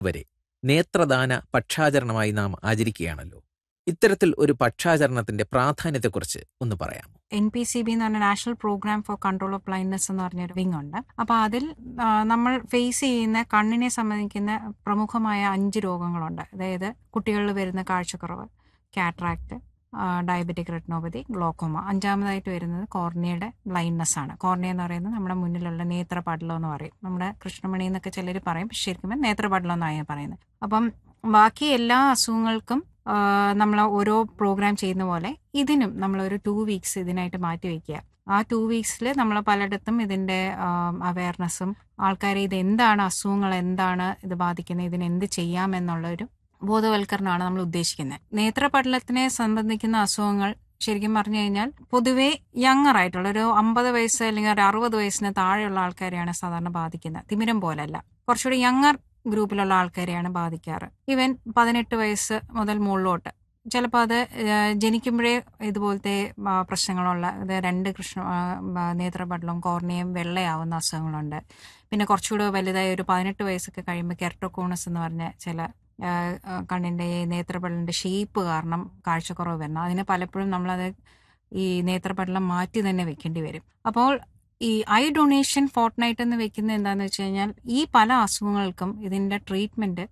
വരെ നേത്രദാന പക്ഷാചരണമായി നാം ആചരിക്കുകയാണല്ലോ ഇത്തരത്തിൽ ഒരു പക്ഷാചരണത്തിന്റെ പ്രാധാന്യത്തെക്കുറിച്ച് ഒന്ന് പറയാമോ എൻ പി സി ബി എന്ന് പറഞ്ഞ national programme for control of blindness എന്ന് പറഞ്ഞൊരു വിങ് ഉണ്ട് അപ്പോൾ അതിൽ ആ, നമ്മൾ ഫേസ് ചെയ്യുന്ന കണ്ണിനെ സംബന്ധിക്കുന്ന പ്രമുഖമായ അഞ്ച് രോഗങ്ങളുണ്ട് അതായത് കുട്ടികളിൽ വരുന്ന കാഴ്ചക്കുറവ് കാട്രാക്ട് ഡയബറ്റിക് റെറ്റിനോപ്പതി ഗ്ലോക്കോമ അഞ്ചാമതായിട്ട് വരുന്നത് കോർണിയയുടെ ബ്ലൈൻഡ്നെസ് ആണ് കോർണിയ എന്ന് പറയുന്നത് നമ്മുടെ മുന്നിലുള്ള നേത്രപടലം എന്ന് പറയും നമ്മുടെ കൃഷ്ണമണി എന്നൊക്കെ ചിലർ പറയും പക്ഷെ ശരിക്കും നേത്രപടലം എന്നാണ് ഞാൻ പറയുന്നത് അപ്പം ബാക്കി എല്ലാ അസുഖങ്ങൾക്കും നമ്മൾ ഓരോ പ്രോഗ്രാം ചെയ്യുന്ന പോലെ ഇതിനും നമ്മളൊരു ടു വീക്സ് ഇതിനായിട്ട് മാറ്റി വയ്ക്കുക ആ ടു വീക്സിൽ നമ്മൾ പലയിടത്തും ഇതിൻ്റെ അവയർനെസ്സും ആൾക്കാരെ ഇത് എന്താണ് അസുഖങ്ങൾ എന്താണ് ഇത് ബാധിക്കുന്നത് ഇതിന് എന്ത് ചെയ്യാമെന്നുള്ളൊരു ബോധവൽക്കരണമാണ് നമ്മൾ ഉദ്ദേശിക്കുന്നത് നേത്രപടലത്തിനെ സംബന്ധിക്കുന്ന അസുഖങ്ങൾ ശരിക്കും പറഞ്ഞു കഴിഞ്ഞാൽ പൊതുവെ യങ്ങർ ആയിട്ടുള്ള ഒരു അമ്പത് വയസ്സ് അല്ലെങ്കിൽ ഒരു അറുപത് വയസ്സിന് താഴെയുള്ള ആൾക്കാരെയാണ് സാധാരണ ബാധിക്കുന്നത് തിമിരം പോലല്ല കുറച്ചുകൂടി യങ്ങർ ഗ്രൂപ്പിലുള്ള ആൾക്കാരെയാണ് ബാധിക്കാറ് ഇവൻ പതിനെട്ട് വയസ്സ് മുതൽ മുകളിലോട്ട് ചിലപ്പോൾ അത് ഏഹ്, ജനിക്കുമ്പോഴേ ഇതുപോലത്തെ ആ, പ്രശ്നങ്ങളുള്ള ഇത് രണ്ട് കൃഷ്ണ ആ, ആ, നേത്രപടലവും കോർണിയയും വെള്ളയാവുന്ന അസുഖങ്ങളുണ്ട് പിന്നെ കുറച്ചുകൂടെ വലുതായ ഒരു പതിനെട്ട് വയസ്സൊക്കെ കഴിയുമ്പോൾ കെർട്ടോകോണസ് എന്ന് പറഞ്ഞ ചില ആ, ആ, കണ്ണിൻ്റെ നേത്രപടലിൻ്റെ ഷേപ്പ് കാരണം കാഴ്ചക്കുറവ് വരുന്നത് അതിന് പലപ്പോഴും നമ്മളത് ഈ നേത്രപടലം മാറ്റി തന്നെ വെക്കേണ്ടി വരും അപ്പോൾ ഈ ഐ ഡൊണേഷൻ ഫോർട്ട് നൈറ്റ് എന്ന് വെക്കുന്നത് എന്താണെന്ന് വെച്ച് കഴിഞ്ഞാൽ ഈ പല അസുഖങ്ങൾക്കും ഇതിൻ്റെ ട്രീറ്റ്മെൻറ്റ്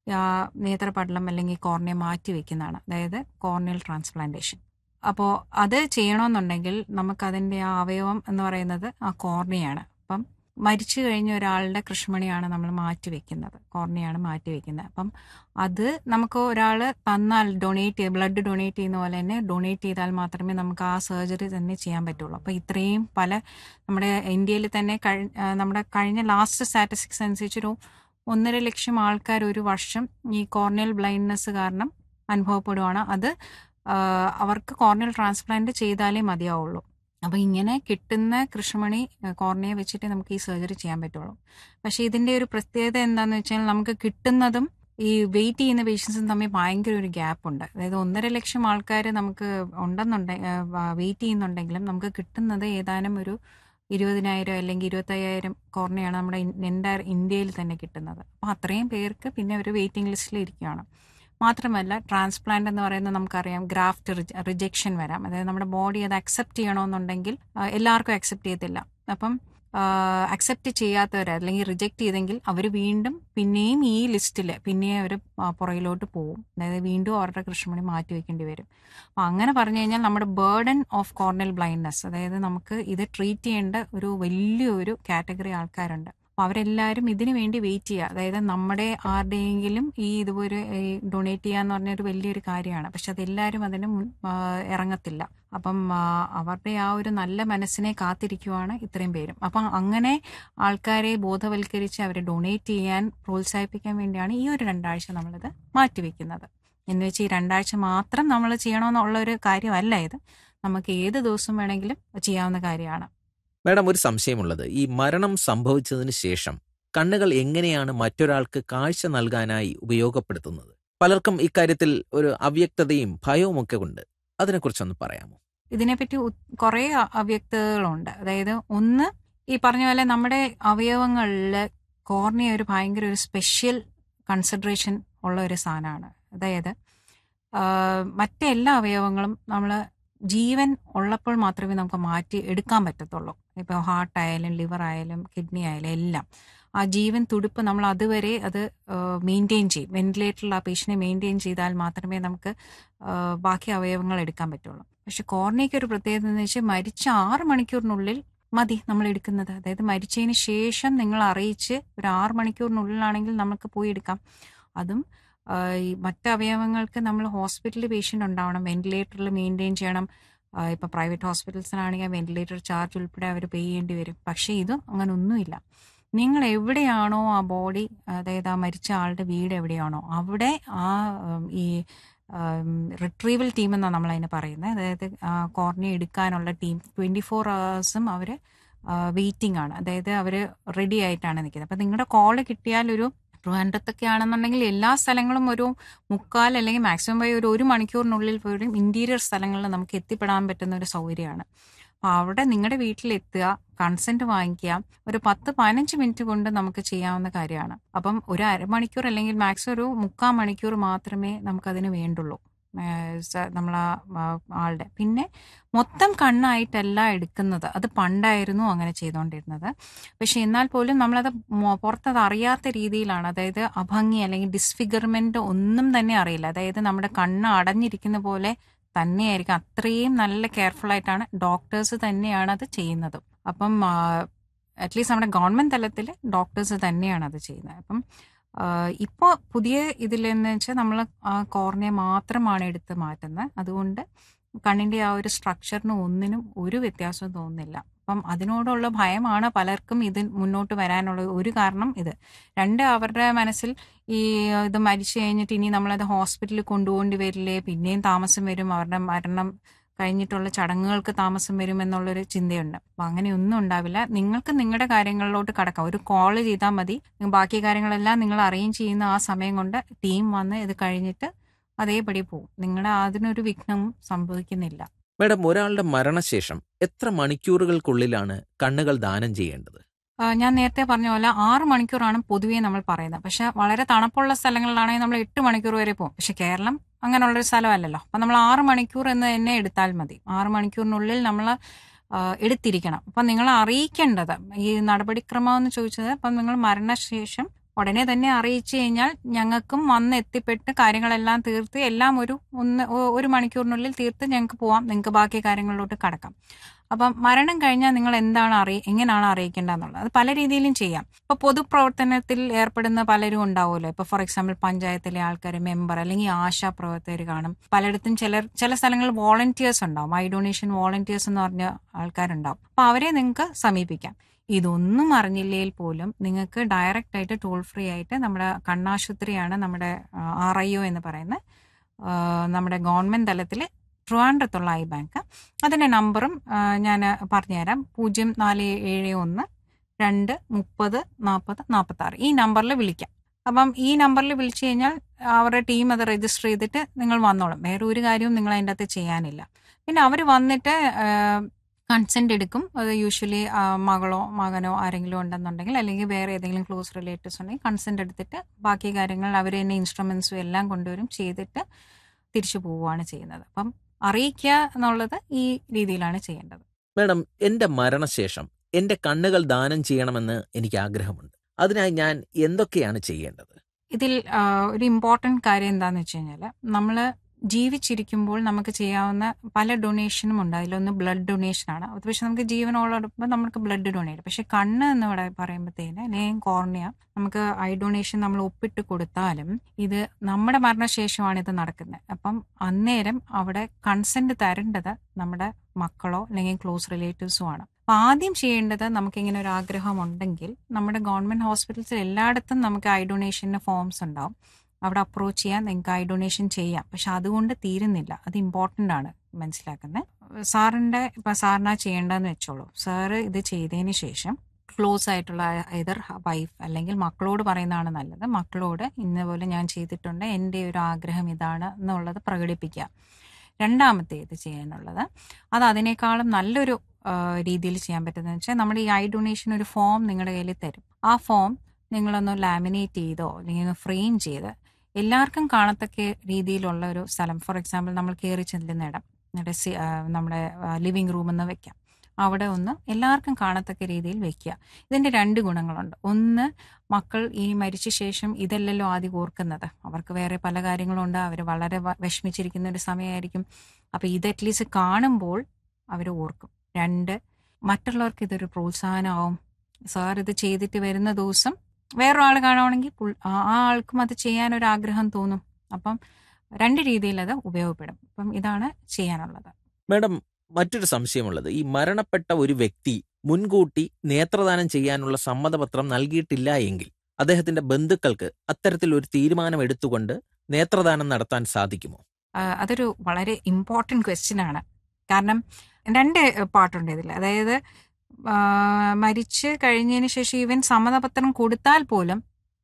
നേത്രപടലം അല്ലെങ്കിൽ കോർണിയ മാറ്റി വെക്കുന്നതാണ് അതായത് കോർണിയൽ ട്രാൻസ്പ്ലാന്റേഷൻ അപ്പോൾ അത് ചെയ്യണമെന്നുണ്ടെങ്കിൽ നമുക്കതിൻ്റെ ആ അവയവം എന്ന് പറയുന്നത് ആ കോർണിയാണ് അപ്പം മരിച്ചു കഴിഞ്ഞ ഒരാളുടെ കൃഷ്മണിയാണ് നമ്മൾ മാറ്റി വെക്കുന്നത് കോർണിയാണ് മാറ്റി വെക്കുന്നത് അപ്പം അത് നമുക്ക് ഒരാൾ തന്നാൽ ഡൊണേറ്റ് ചെയ്ത് ബ്ലഡ് ഡൊണേറ്റ് ചെയ്യുന്ന പോലെ തന്നെ ഡൊണേറ്റ് ചെയ്താൽ മാത്രമേ നമുക്ക് ആ സർജറി തന്നെ ചെയ്യാൻ പറ്റുള്ളൂ അപ്പോൾ ഇത്രയും പല നമ്മുടെ ഇന്ത്യയിൽ തന്നെ കഴി ആ, നമ്മുടെ കഴിഞ്ഞ ലാസ്റ്റ് സ്റ്റാറ്റിസ്റ്റിക്സ് അനുസരിച്ചൊരു ഒന്നര ലക്ഷം ആൾക്കാർ ഒരു വർഷം ഈ കോർണിയൽ ബ്ലൈൻഡ്നെസ് കാരണം അനുഭവപ്പെടുവാണ് അത് ആ, അവർക്ക് കോർണിയൽ ട്രാൻസ്പ്ലാന്റ് ചെയ്താലേ മതിയാവുള്ളൂ അപ്പോൾ ഇങ്ങനെ കിട്ടുന്ന കൃഷ്ണമണി കോർണിയ വെച്ചിട്ട് നമുക്ക് ഈ സർജറി ചെയ്യാൻ പറ്റുള്ളൂ പക്ഷേ ഇതിൻ്റെ ഒരു പ്രത്യേകത എന്താണെന്ന് വെച്ചാൽ നമുക്ക് കിട്ടുന്നതും ഈ വെയിറ്റ് ചെയ്യുന്ന പേഷ്യൻസും തമ്മിൽ ഭയങ്കര ഒരു ഗ്യാപ്പ് ഉണ്ട് അതായത് ഒന്നര ലക്ഷം ആൾക്കാർ നമുക്ക് ഉണ്ടെന്നുണ്ടെ വെയിറ്റ് ചെയ്യുന്നുണ്ടെങ്കിലും നമുക്ക് കിട്ടുന്നത് ഏതാനും ഒരു ഇരുപതിനായിരം അല്ലെങ്കിൽ ഇരുപത്തയ്യായിരം കോർണിയാണ് നമ്മുടെ എൻ്റെ ഇന്ത്യയിൽ തന്നെ കിട്ടുന്നത് അപ്പോൾ അത്രയും പേർക്ക് പിന്നെ ഒരു വെയിറ്റിംഗ് ലിസ്റ്റിൽ ഇരിക്കുകയാണ് മാത്രമല്ല ട്രാൻസ്പ്ലാന്റ് എന്ന് പറയുന്നത് നമുക്കറിയാം ഗ്രാഫ്റ്റ് റിജക്ഷൻ വരാം അതായത് നമ്മുടെ ബോഡി അത് അക്സെപ്റ്റ് ചെയ്യണമെന്നുണ്ടെങ്കിൽ ആ, എല്ലാവർക്കും അക്സെപ്റ്റ് ചെയ്യത്തില്ല അപ്പം അക്സെപ്റ്റ് ചെയ്യാത്തവർ അല്ലെങ്കിൽ റിജക്റ്റ് ചെയ്തെങ്കിൽ അവർ വീണ്ടും പിന്നെയും ഈ ലിസ്റ്റിൽ പിന്നെയും അവർ പുറകിലോട്ട് പോകും അതായത് വീണ്ടും അവരുടെ കൃഷ്ണമണി മാറ്റി വെക്കേണ്ടി വരും അപ്പം അങ്ങനെ പറഞ്ഞു കഴിഞ്ഞാൽ നമ്മുടെ ബേർഡൻ ഓഫ് കോർണൽ ബ്ലൈൻഡ്നെസ് അതായത് നമുക്ക് ഇത് ട്രീറ്റ് ചെയ്യേണ്ട ഒരു വലിയൊരു കാറ്റഗറി ആൾക്കാരുണ്ട് അപ്പോൾ അവരെല്ലാവരും ഇതിനു വേണ്ടി വെയിറ്റ് ചെയ്യുക അതായത് നമ്മുടെ ആരുടെയെങ്കിലും ഈ ഇതുപോലെ ഡൊണേറ്റ് ചെയ്യാന്ന് പറഞ്ഞൊരു വലിയൊരു കാര്യമാണ് പക്ഷെ അതെല്ലാവരും അതിന് മുൻ- ആ, ഇറങ്ങത്തില്ല അപ്പം ആ, അവരുടെ ആ ഒരു നല്ല മനസ്സിനെ കാത്തിരിക്കുവാണ് ഇത്രയും പേരും അപ്പം അങ്ങനെ ആൾക്കാരെ ബോധവൽക്കരിച്ച് അവരെ ഡൊണേറ്റ് ചെയ്യാൻ പ്രോത്സാഹിപ്പിക്കാൻ വേണ്ടിയാണ് ഈ ഒരു രണ്ടാഴ്ച നമ്മളിത് മാറ്റിവെക്കുന്നത് എന്ന് വെച്ച് ഈ രണ്ടാഴ്ച മാത്രം നമ്മൾ ചെയ്യണമെന്നുള്ള ഒരു കാര്യമല്ല ഇത് നമുക്ക് ഏത് ദിവസം വേണമെങ്കിലും ചെയ്യാവുന്ന കാര്യമാണ് മാഡം ഒരു സംശയമുള്ളത് ഈ മരണം സംഭവിച്ചതിന് ശേഷം കണ്ണുകൾ എങ്ങനെയാണ് മറ്റൊരാൾക്ക് കാഴ്ച നൽകാനായി ഉപയോഗപ്പെടുത്തുന്നത് പലർക്കും ഇക്കാര്യത്തിൽ ഒരു അവ്യക്തതയും ഭയവും ഒക്കെ ഉണ്ട് അതിനെക്കുറിച്ചൊന്ന് പറയാമോ ഇതിനെപ്പറ്റി ഉ- കുറേ അ- അവ്യക്തതകളുണ്ട് അതായത് ഒന്ന് ഈ പറഞ്ഞ പോലെ നമ്മുടെ അവയവങ്ങളിൽ കോർണിയ ഒരു ഭയങ്കര ഒരു സ്പെഷ്യൽ കൺസിഡറേഷൻ ഉള്ള ഒരു സാധനമാണ് അതായത് ആ, മറ്റെല്ലാ അവയവങ്ങളും നമ്മൾ ജീവൻ ഉള്ളപ്പോൾ മാത്രമേ നമുക്ക് മാറ്റി എടുക്കാൻ പറ്റത്തുള്ളൂ ഇപ്പോൾ ഹാർട്ട് ആയാലും ലിവർ ആയാലും കിഡ്നി ആയാലും എല്ലാം ആ ജീവൻ തുടിപ്പ് നമ്മൾ അതുവരെ അത് മെയിൻറ്റെയിൻ ചെയ്യും വെന്റിലേറ്ററിൽ ആ പേഷ്യനെ മെയിൻറ്റെയിൻ ചെയ്താൽ മാത്രമേ നമുക്ക് ആ, ബാക്കി അവയവങ്ങൾ എടുക്കാൻ പറ്റുള്ളൂ പക്ഷെ കോർണിയയ്ക്ക് ഒരു പ്രത്യേകത എന്ന് വെച്ചാൽ മരിച്ച ആറ് മണിക്കൂറിനുള്ളിൽ മതി നമ്മൾ എടുക്കുന്നത് അതായത് മരിച്ചതിന് ശേഷം നിങ്ങൾ അറിയിച്ച് ഒരു ആറ് മണിക്കൂറിനുള്ളിലാണെങ്കിൽ നമുക്ക് പോയി എടുക്കാം അതും ആ, ഈ മറ്റ് അവയവങ്ങൾക്ക് നമ്മൾ ഹോസ്പിറ്റലിൽ പേഷ്യൻ്റ് ഉണ്ടാവണം വെന്റിലേറ്ററിൽ മെയിൻറ്റെയിൻ ചെയ്യണം ആ, ഇപ്പൊ പ്രൈവറ്റ് ഹോസ്പിറ്റൽസിനാണെങ്കിൽ വെന്റിലേറ്റർ ചാർജ് ഉൾപ്പെടെ അവർ പേ ചെയ്യേണ്ടി വരും പക്ഷേ ഇത് അങ്ങനെ ഒന്നുമില്ല നിങ്ങൾ എവിടെയാണോ ആ ബോഡി അതായത് ആ മരിച്ച ആളുടെ വീട് എവിടെയാണോ അവിടെ ആ ഉം, ഈ റിട്രീവൽ ടീം എന്നാണ് നമ്മൾ അതിനെ പറയുന്നത് അതായത് കോർണിയ എടുക്കാനുള്ള ടീം ട്വൻറ്റി ഫോർ അവേഴ്സും അവർ വെയിറ്റിംഗ് ആണ് അതായത് അവർ റെഡി ആയിട്ടാണ് നിൽക്കുന്നത് അപ്പം നിങ്ങളുടെ കോള് കിട്ടിയാൽ ഒരു ട്രിവാൻഡ്രത്തൊക്കെ ആണെന്നുണ്ടെങ്കിൽ എല്ലാ സ്ഥലങ്ങളും ഒരു മുക്കാൽ അല്ലെങ്കിൽ മാക്സിമം പോയി ഒരു ഒരു മണിക്കൂറിനുള്ളിൽ പോലും ഇന്റീരിയർ സ്ഥലങ്ങളിൽ നമുക്ക് എത്തിപ്പെടാൻ പറ്റുന്ന ഒരു സൗകര്യമാണ് അപ്പോൾ അവിടെ നിങ്ങളുടെ വീട്ടിലെത്തുക കൺസെന്റ് വാങ്ങിക്കുക ഒരു പത്ത് പതിനഞ്ച് മിനിറ്റ് കൊണ്ട് നമുക്ക് ചെയ്യാവുന്ന കാര്യമാണ് അപ്പം ഒരു അരമണിക്കൂർ അല്ലെങ്കിൽ മാക്സിമം ഒരു മുക്കാൽ മണിക്കൂർ മാത്രമേ നമുക്കതിന് വേണ്ടുള്ളൂ നമ്മൾ ആളുടെ പിന്നെ മൊത്തം കണ്ണായിട്ടല്ല എടുക്കുന്നത് അത് പണ്ടായിരുന്നു അങ്ങനെ ചെയ്തുകൊണ്ടിരുന്നത് പക്ഷെ എന്നാൽ പോലും നമ്മളത് മൊ- പുറത്തത് അറിയാത്ത രീതിയിലാണ് അതായത് അഭംഗി അല്ലെങ്കിൽ ഡിസ്ഫിഗർമെന്റ് ഒന്നും തന്നെ അറിയില്ല അതായത് നമ്മുടെ കണ്ണ് അടഞ്ഞിരിക്കുന്ന പോലെ തന്നെയായിരിക്കും അത്രയും നല്ല കെയർഫുൾ ആയിട്ടാണ് ഡോക്ടേഴ്സ് തന്നെയാണ് അത് ചെയ്യുന്നത് അപ്പം അറ്റ്ലീസ്റ്റ് നമ്മുടെ ഗവൺമെന്റ് തലത്തിൽ ഡോക്ടേഴ്സ് തന്നെയാണ് അത് ചെയ്യുന്നത് അപ്പം ഇപ്പോൾ പുതിയ ഇതിലെന്ന് വെച്ചാൽ നമ്മൾ ആ കോർണിയ മാത്രമാണ് എടുത്ത് മാറ്റുന്നത് അതുകൊണ്ട് കണ്ണിന്റെ ആ ഒരു സ്ട്രക്ചറിന് ഒന്നിനും ഒരു വ്യത്യാസവും തോന്നുന്നില്ല അപ്പം അതിനോടുള്ള ഭയമാണ് പലർക്കും ഇത് മുന്നോട്ട് വരാനുള്ള ഒരു കാരണം ഇത് രണ്ട് അവരുടെ മനസ്സിൽ ഈ ഇത് മരിച്ചു കഴിഞ്ഞിട്ട് ഇനി നമ്മളത് ഹോസ്പിറ്റലിൽ കൊണ്ടുപോകേണ്ടി വരില്ലേ പിന്നെയും താമസം വരും അവരുടെ മരണം കഴിഞ്ഞിട്ടുള്ള ചടങ്ങുകൾക്ക് താമസം വരും എന്നുള്ളൊരു ചിന്തയുണ്ട് അപ്പൊ അങ്ങനെയൊന്നും ഉണ്ടാവില്ല നിങ്ങൾക്ക് നിങ്ങളുടെ കാര്യങ്ങളിലോട്ട് കടക്കാം ഒരു കോൾ ചെയ്താൽ മതി ബാക്കി കാര്യങ്ങളെല്ലാം നിങ്ങൾ അറേഞ്ച് ചെയ്യുന്ന ആ സമയം കൊണ്ട് ടീം വന്ന് ഇത് കഴിഞ്ഞിട്ട് അതേപടി പോകും നിങ്ങളുടെ അതിനൊരു വിഘ്നവും സംഭവിക്കുന്നില്ല മാഡം ഒരാളുടെ മരണശേഷം എത്ര മണിക്കൂറുകൾക്കുള്ളിലാണ് കണ്ണുകൾ ദാനം ചെയ്യേണ്ടത് ആ, ഞാൻ നേരത്തെ പറഞ്ഞ പോലെ ആറ് മണിക്കൂറാണ് പൊതുവേ നമ്മൾ പറയുന്നത് പക്ഷെ വളരെ തണുപ്പുള്ള സ്ഥലങ്ങളിലാണെങ്കിൽ നമ്മൾ എട്ട് മണിക്കൂർ വരെ പോകും പക്ഷെ കേരളം അങ്ങനെയുള്ളൊരു സ്ഥലമല്ലല്ലോ അപ്പം നമ്മൾ ആറ് മണിക്കൂർ എന്ന് തന്നെ എടുത്താൽ മതി ആറ് മണിക്കൂറിനുള്ളിൽ നമ്മൾ എടുത്തിരിക്കണം അപ്പം നിങ്ങൾ അറിയിക്കേണ്ടത് ഈ നടപടിക്രമം എന്ന് ചോദിച്ചത് അപ്പം നിങ്ങൾ മരണശേഷം ഉടനെ തന്നെ അറിയിച്ചു കഴിഞ്ഞാൽ ഞങ്ങൾക്കും വന്ന് എത്തിപ്പെട്ട് കാര്യങ്ങളെല്ലാം തീർത്ത് എല്ലാം ഒരു ഒന്ന് ഒ- ഒരു മണിക്കൂറിനുള്ളിൽ തീർത്ത് ഞങ്ങൾക്ക് പോവാം നിങ്ങൾക്ക് ബാക്കി കാര്യങ്ങളിലോട്ട് കടക്കാം അപ്പം മരണം കഴിഞ്ഞാൽ നിങ്ങൾ എന്താണ് അറിയ എങ്ങനെയാണ് അറിയിക്കേണ്ടതെന്നുള്ളത് അത് പല രീതിയിലും ചെയ്യാം ഇപ്പൊ പൊതുപ്രവർത്തനത്തിൽ ഏർപ്പെടുന്ന പലരും ഉണ്ടാവുമല്ലോ ഇപ്പൊ ഫോർ എക്സാമ്പിൾ പഞ്ചായത്തിലെ ആൾക്കാർ മെമ്പർ അല്ലെങ്കിൽ ആശാ പ്രവർത്തകർ കാണും പലയിടത്തും ചിലർ ചില സ്ഥലങ്ങളിൽ വോളണ്ടിയേഴ്സ് ഉണ്ടാവും ഐ ഡൊണേഷൻ വോളണ്ടിയേഴ്സ് എന്ന് പറഞ്ഞ ആൾക്കാരുണ്ടാവും അപ്പൊ അവരെ നിങ്ങൾക്ക് സമീപിക്കാം ഇതൊന്നും അറിഞ്ഞില്ലെങ്കിൽ പോലും നിങ്ങൾക്ക് ഡയറക്റ്റ് ആയിട്ട് ടോൾ ഫ്രീ ആയിട്ട് നമ്മുടെ കണ്ണാശുപത്രിയാണ് നമ്മുടെ ആർ ഐ ഒ എന്ന് പറയുന്ന ആ, നമ്മുടെ ഗവൺമെന്റ് തലത്തിൽ ട്രിവാൻഡ്രത്തുള്ള ഐ ബാങ്ക് അതിന്റെ നമ്പറും ഞാൻ പറഞ്ഞുതരാം പൂജ്യം നാല് ഏഴ് ഒന്ന് രണ്ട് മുപ്പത് നാൽപ്പത് നാൽപ്പത്തി ആറ് ഈ നമ്പറിൽ വിളിക്കാം അപ്പം ഈ നമ്പറിൽ വിളിച്ചു കഴിഞ്ഞാൽ അവരുടെ ടീം അത് രജിസ്റ്റർ ചെയ്തിട്ട് നിങ്ങൾ വന്നോളും വേറെ ഒരു കാര്യവും നിങ്ങൾ അതിൻ്റെ അകത്ത് ചെയ്യാനില്ല പിന്നെ അവർ വന്നിട്ട് കൺസെന്റ് എടുക്കും അത് യൂഷ്വലി മകളോ മകനോ ആരെങ്കിലും ഉണ്ടെന്നുണ്ടെങ്കിൽ അല്ലെങ്കിൽ വേറെ ഏതെങ്കിലും ക്ലോസ് റിലേറ്റീവ്സ് ഉണ്ടെങ്കിൽ കൺസെന്റ് എടുത്തിട്ട് ബാക്കി കാര്യങ്ങൾ അവർ തന്നെ ഇൻസ്ട്രുമെന്റ്സും എല്ലാം കൊണ്ടുവരും ചെയ്തിട്ട് തിരിച്ചു പോവുകയാണ് ചെയ്യുന്നത് അപ്പം അറിയിക്കുക എന്നുള്ളത് ഈ രീതിയിലാണ് ചെയ്യേണ്ടത് മാഡം എന്റെ മരണശേഷം എന്റെ കണ്ണുകൾ ദാനം ചെയ്യണമെന്ന് എനിക്ക് ആഗ്രഹമുണ്ട് അതിനായി ഞാൻ എന്തൊക്കെയാണ് ചെയ്യേണ്ടത് ഇതിൽ ആ, ഒരു ഇമ്പോർട്ടൻറ്റ് കാര്യം എന്താണെന്ന് വെച്ച് കഴിഞ്ഞാൽ നമ്മൾ ജീവിച്ചിരിക്കുമ്പോൾ നമുക്ക് ചെയ്യാവുന്ന പല ഡൊണേഷനും ഉണ്ട് അതിലൊന്ന് ബ്ലഡ് ഡൊണേഷൻ ആണ് അത് പക്ഷെ നമുക്ക് ജീവനോടൊപ്പം നമുക്ക് ബ്ലഡ് ഡൊണേറ്റ് പക്ഷെ കണ്ണ് എന്ന് ഇവിടെ പറയുമ്പോഴത്തേന് അല്ലെങ്കിൽ കോർണിയ നമുക്ക് ഐ ഡൊണേഷൻ നമ്മൾ ഒപ്പിട്ട് കൊടുത്താലും ഇത് നമ്മുടെ മരണശേഷമാണ് ഇത് നടക്കുന്നത് അപ്പം അന്നേരം അവിടെ കൺസെന്റ് തരേണ്ടത് നമ്മുടെ മക്കളോ അല്ലെങ്കിൽ ക്ലോസ് റിലേറ്റീവ്സോ ആണ് അപ്പൊ ആദ്യം ചെയ്യേണ്ടത് നമുക്ക് ഇങ്ങനെ ഒരു ആഗ്രഹം ഉണ്ടെങ്കിൽ നമ്മുടെ ഗവൺമെന്റ് ഹോസ്പിറ്റൽസിൽ എല്ലായിടത്തും നമുക്ക് ഐ ഡൊണേഷന് ഫോംസ് ഉണ്ടാവും അവിടെ അപ്രോച്ച് ചെയ്യാൻ നിങ്ങൾക്ക് ഐ ഡൊണേഷൻ ചെയ്യാം പക്ഷെ അതുകൊണ്ട് തീരുന്നില്ല അത് ഇമ്പോർട്ടൻ്റ് ആണ് മനസ്സിലാക്കുന്നത് സാറിൻ്റെ ഇപ്പം സാറിനാ ചെയ്യേണ്ടതെന്ന് വെച്ചോളൂ സാറ് ഇത് ചെയ്തതിന് ശേഷം ക്ലോസ് ആയിട്ടുള്ള either വൈഫ് അല്ലെങ്കിൽ മക്കളോട് പറയുന്നതാണ് നല്ലത് മക്കളോട് ഇന്നപോലെ ഞാൻ ചെയ്തിട്ടുണ്ട് എൻ്റെ ഒരു ആഗ്രഹം ഇതാണ് എന്നുള്ളത് പ്രകടിപ്പിക്കുക രണ്ടാമത്തെ ഇത് ചെയ്യാനുള്ളത് അത് അതിനേക്കാളും നല്ലൊരു ആ, രീതിയിൽ ചെയ്യാൻ പറ്റുന്നത് വെച്ചാൽ നമ്മുടെ ഈ ഐ ഡൊണേഷൻ ഒരു ഫോം നിങ്ങളുടെ കയ്യിൽ തരും ആ ഫോം നിങ്ങളൊന്ന് ലാമിനേറ്റ് ചെയ്തോ അല്ലെങ്കിൽ ഒന്ന് ഫ്രെയിം ചെയ്ത് എല്ലാവർക്കും കാണത്തക്ക രീതിയിലുള്ള ഒരു സ്ഥലം ഫോർ എക്സാമ്പിൾ നമ്മൾ കയറി ചെല്ലുന്ന ഇടം നമ്മുടെ സി- ആ, നമ്മുടെ ലിവിങ് റൂം എന്ന് വെക്കാം അവിടെ ഒന്ന് എല്ലാവർക്കും കാണത്തക്ക രീതിയിൽ വെക്കുക ഇതിന്റെ രണ്ട് ഗുണങ്ങളുണ്ട് ഒന്ന് മക്കൾ ഇനി മരിച്ച ശേഷം ഇതല്ലല്ലോ ആദ്യം ഓർക്കുന്നത് അവർക്ക് വേറെ പല കാര്യങ്ങളുണ്ട് അവർ വളരെ വ- വിഷമിച്ചിരിക്കുന്ന ഒരു സമയമായിരിക്കും അപ്പൊ ഇത് അറ്റ്ലീസ്റ്റ് കാണുമ്പോൾ അവർ ഓർക്കും രണ്ട് മറ്റുള്ളവർക്ക് ഇതൊരു പ്രോത്സാഹനമാവും സാർ ഇത് ചെയ്തിട്ട് വരുന്ന ദിവസം വേറൊരാൾ കാണുവാണെങ്കിൽ പുൾ- ആ ആ ആൾക്കും അത് ചെയ്യാൻ ഒരു ആഗ്രഹം തോന്നും അപ്പം രണ്ട് രീതിയിൽ അത് ഉപയോഗപ്പെടും അപ്പം ഇതാണ് ചെയ്യാനുള്ളത് മാഡം മറ്റൊരു സംശയമുള്ളത് ഈ മരണപ്പെട്ട ഒരു വ്യക്തി മുൻകൂട്ടി നേത്രദാനം ചെയ്യാനുള്ള സമ്മതപത്രം നൽകിയിട്ടില്ല എങ്കിൽ അദ്ദേഹത്തിന്റെ ബന്ധുക്കൾക്ക് അത്തരത്തിൽ ഒരു തീരുമാനം എടുത്തുകൊണ്ട് നേത്രദാനം നടത്താൻ സാധിക്കുമോ ആ, അതൊരു വളരെ ഇമ്പോർട്ടൻറ്റ് ക്വസ്റ്റ്യൻ ആണ് കാരണം രണ്ട് പാർട്ടുണ്ട് ഇതിൽ അതായത് ആ, മരിച്ച് കഴിഞ്ഞതിന് ശേഷം ഈവൻ സമ്മതപത്രം കൊടുത്താൽ പോലും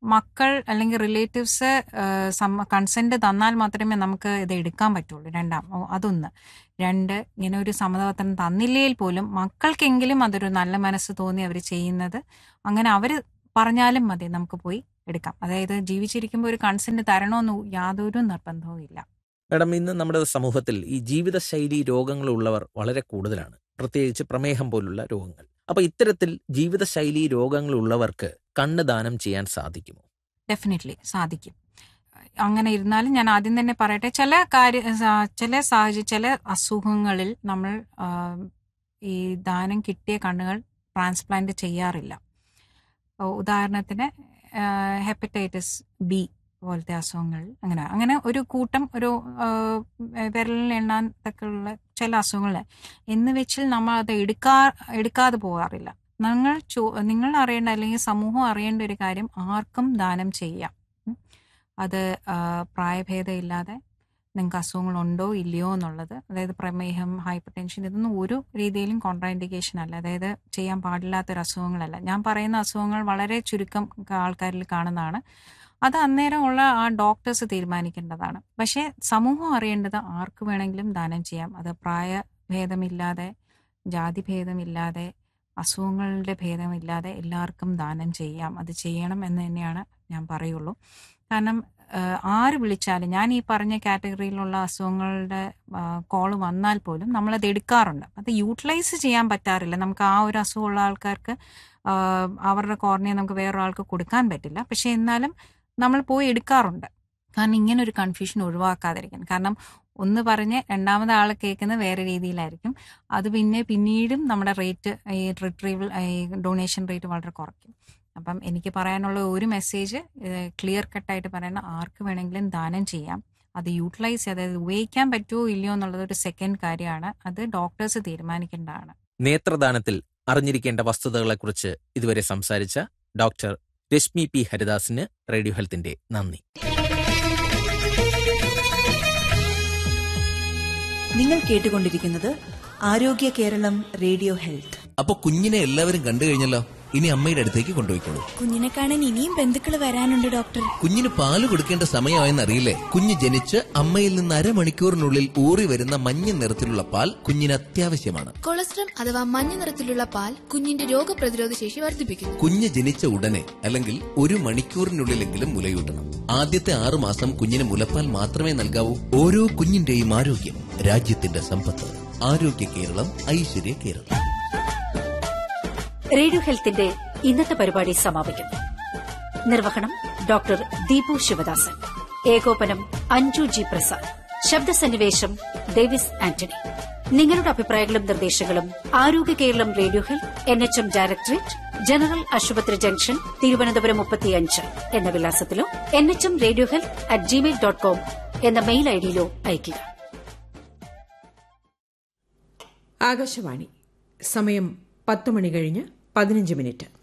മക്കൾ അല്ലെങ്കിൽ റിലേറ്റീവ്സ് കൺസെന്റ് തന്നാൽ മാത്രമേ നമുക്ക് ഇത് എടുക്കാൻ പറ്റുള്ളൂ രണ്ടാം ഓ, അതൊന്ന് രണ്ട് ഇങ്ങനെ ഒരു സമ്മതപത്രം തന്നില്ലെങ്കിൽ പോലും മക്കൾക്കെങ്കിലും അതൊരു നല്ല മനസ്സ് തോന്നി അവർ ചെയ്യുന്നത് അങ്ങനെ അവർ പറഞ്ഞാലും മതി നമുക്ക് പോയി എടുക്കാം അതായത് ജീവിച്ചിരിക്കുമ്പോൾ ഒരു കൺസെന്റ് തരണമെന്ന് യാതൊരു നിർബന്ധവും ഇല്ല മാഡം ഇന്ന് നമ്മുടെ സമൂഹത്തിൽ ഈ ജീവിതശൈലി രോഗങ്ങളുള്ളവർ വളരെ കൂടുതലാണ് പ്രത്യേകിച്ച് പ്രമേഹം പോലുള്ള രോഗങ്ങൾ അപ്പൊ ഇത്തരത്തിൽ ജീവിതശൈലി രോഗങ്ങളുള്ളവർക്ക് കണ്ണ് ദാനം ചെയ്യാൻ സാധിക്കുമോ ഡെഫിനറ്റ്ലി സാധിക്കും അങ്ങനെ ഇരുന്നാലും ഞാൻ ആദ്യം തന്നെ പറയട്ടെ ചില കാര്യ സ- ചില സാഹചര്യം ചില അസുഖങ്ങളിൽ നമ്മൾ ആ, ഈ ദാനം കിട്ടിയ കണ്ണുകൾ ട്രാൻസ്പ്ലാന്റ് ചെയ്യാറില്ല ഓ, ഉദാഹരണത്തിന് ഹെപ്പറ്റൈറ്റിസ് ബി പോലത്തെ അസുഖങ്ങൾ അങ്ങനെ അങ്ങനെ ഒരു കൂട്ടം ഒരു ആ, വിരലിൽ എണ്ണാൻ തക്കുള്ള ചില അസുഖങ്ങൾ എന്ന് വെച്ചിൽ നമ്മൾ അത് എടുക്കാ എടുക്കാതെ പോകാറില്ല നിങ്ങൾ ചോ നിങ്ങൾ അറിയേണ്ട അല്ലെങ്കിൽ സമൂഹം അറിയേണ്ട ഒരു കാര്യം ആർക്കും ദാനം ചെയ്യാം ഉം. അത് ആ, പ്രായഭേദമില്ലാതെ നിങ്ങൾക്ക് അസുഖങ്ങളുണ്ടോ ഇല്ലയോ എന്നുള്ളത് അതായത് പ്രമേഹം ഹൈപ്പർ ടെൻഷൻ ഇതൊന്നും ഒരു രീതിയിലും കോൺട്രാൻഡിക്കേഷൻ അല്ല അതായത് ചെയ്യാൻ പാടില്ലാത്തൊരു അസുഖങ്ങളല്ല ഞാൻ പറയുന്ന അസുഖങ്ങൾ വളരെ ചുരുക്കം ആൾക്കാരിൽ കാണുന്നതാണ് അത് അന്നേരം ഉള്ള ആ ഡോക്ടേഴ്സ് തീരുമാനിക്കേണ്ടതാണ് പക്ഷേ സമൂഹം അറിയേണ്ടത് ആർക്ക് വേണമെങ്കിലും ദാനം ചെയ്യാം അത് പ്രായഭേദമില്ലാതെ ജാതി ഭേദമില്ലാതെ അസുഖങ്ങളുടെ ഭേദമില്ലാതെ എല്ലാവർക്കും ദാനം ചെയ്യാം അത് ചെയ്യണം എന്ന് തന്നെയാണ് ഞാൻ പറയുള്ളൂ കാരണം ആഹ് ആര് വിളിച്ചാലും ഞാൻ ഈ പറഞ്ഞ കാറ്റഗറിയിലുള്ള അസുഖങ്ങളുടെ കോള് വന്നാൽ പോലും നമ്മളത് എടുക്കാറുണ്ട് അത് യൂട്ടിലൈസ് ചെയ്യാൻ പറ്റാറില്ല നമുക്ക് ആ ഒരു അസുഖമുള്ള ആൾക്കാർക്ക് ആഹ് അവരുടെ കോർണിയ നമുക്ക് വേറൊരാൾക്ക് കൊടുക്കാൻ പറ്റില്ല പക്ഷെ എന്നാലും നമ്മൾ പോയി എടുക്കാറുണ്ട് കാരണം ഇങ്ങനെ ഒരു കൺഫ്യൂഷൻ ഒഴിവാക്കാതിരിക്കാൻ കാരണം ഒന്ന് പറഞ്ഞ് രണ്ടാമത് ആൾ കേൾക്കുന്നത് വേറെ രീതിയിലായിരിക്കും അത് പിന്നെ പിന്നീടും നമ്മുടെ റേറ്റ് ഈ റിട്രീവൽ ഡൊണേഷൻ റേറ്റ് വളരെ കുറയ്ക്കും അപ്പം എനിക്ക് പറയാനുള്ള ഒരു മെസ്സേജ് ക്ലിയർ കട്ടായിട്ട് പറയണ ആർക്ക് വേണമെങ്കിലും ദാനം ചെയ്യാം അത് യൂട്ടിലൈസ് അതായത് ഉപയോഗിക്കാൻ പറ്റുമോ ഇല്ലയോ എന്നുള്ളത് ഒരു സെക്കൻഡ് കാര്യമാണ് അത് ഡോക്ടേഴ്സ് തീരുമാനിക്കേണ്ടതാണ് നേത്രദാനത്തിൽ അറിഞ്ഞിരിക്കേണ്ട വസ്തുതകളെക്കുറിച്ച് ഇതുവരെ സംസാരിച്ച ഡോക്ടർ രശ്മി പി ഹരിദാസിന് റേഡിയോ ഹെൽത്തിന്റെ നന്ദി നിങ്ങൾ കേട്ടുകൊണ്ടിരിക്കുന്നത് ആരോഗ്യ കേരളം റേഡിയോ ഹെൽത്ത് അപ്പൊ കുഞ്ഞിനെ എല്ലാവരും കണ്ടു കഴിഞ്ഞല്ലോ ഇനി അമ്മയുടെ അടുത്തേക്ക് കൊണ്ടുപോയിക്കോളൂ കുഞ്ഞിനെ കാണാൻ ഇനിയും ബന്ധുക്കൾ വരാനുണ്ട് ഡോക്ടർ കുഞ്ഞിന് പാല് കൊടുക്കേണ്ട സമയമായെന്ന് അറിയില്ലേ കുഞ്ഞ് ജനിച്ച് അമ്മയിൽ നിന്ന് അരമണിക്കൂറിനുള്ളിൽ ഊറി വരുന്ന മഞ്ഞ നിറത്തിലുള്ള പാൽ കുഞ്ഞിന് അത്യാവശ്യമാണ് കൊളസ്ട്രം അഥവാ മഞ്ഞ നിറത്തിലുള്ള പാൽ കുഞ്ഞിന്റെ രോഗപ്രതിരോധ ശേഷി വർദ്ധിപ്പിക്കുന്നു കുഞ്ഞ് ജനിച്ച ഉടനെ അല്ലെങ്കിൽ ഒരു മണിക്കൂറിനുള്ളിലെങ്കിലും മുലയൂട്ടണം ആദ്യത്തെ ആറു മാസം കുഞ്ഞിന് മുലപ്പാൽ മാത്രമേ നൽകാവൂ ഓരോ കുഞ്ഞിന്റെയും ആരോഗ്യം രാജ്യത്തിന്റെ സമ്പത്ത് ആരോഗ്യ കേരളം ഐശ്വര്യ കേരളം റേഡിയോ ഹെൽത്തിന്റെ ഇന്നത്തെ പരിപാടി സമാപിക്കുന്നു നിർവഹണം ഡോക്ടർ ദീപു ശിവദാസൻ ഏകോപനം അഞ്ജു ജി പ്രസാദ് ശബ്ദസന്നിവേശം ഡേവിസ് ആന്റണി നിങ്ങളുടെ അഭിപ്രായങ്ങളും നിർദ്ദേശങ്ങളും ആരോഗ്യ Keralam radio health N H M directorate general ആശുപത്രി ജംഗ്ഷൻ തിരുവനന്തപുരം മുപ്പത്തിയഞ്ച് എന്ന വിലാസത്തിലോ N H M radio health at Gmail dot com എന്ന മെയിൽ ഐഡിയിലോ അയയ്ക്കുക ആകാശവാണി സമയം പത്ത് മണി കഴിഞ്ഞ് പതിനഞ്ച് മിനിറ്റ്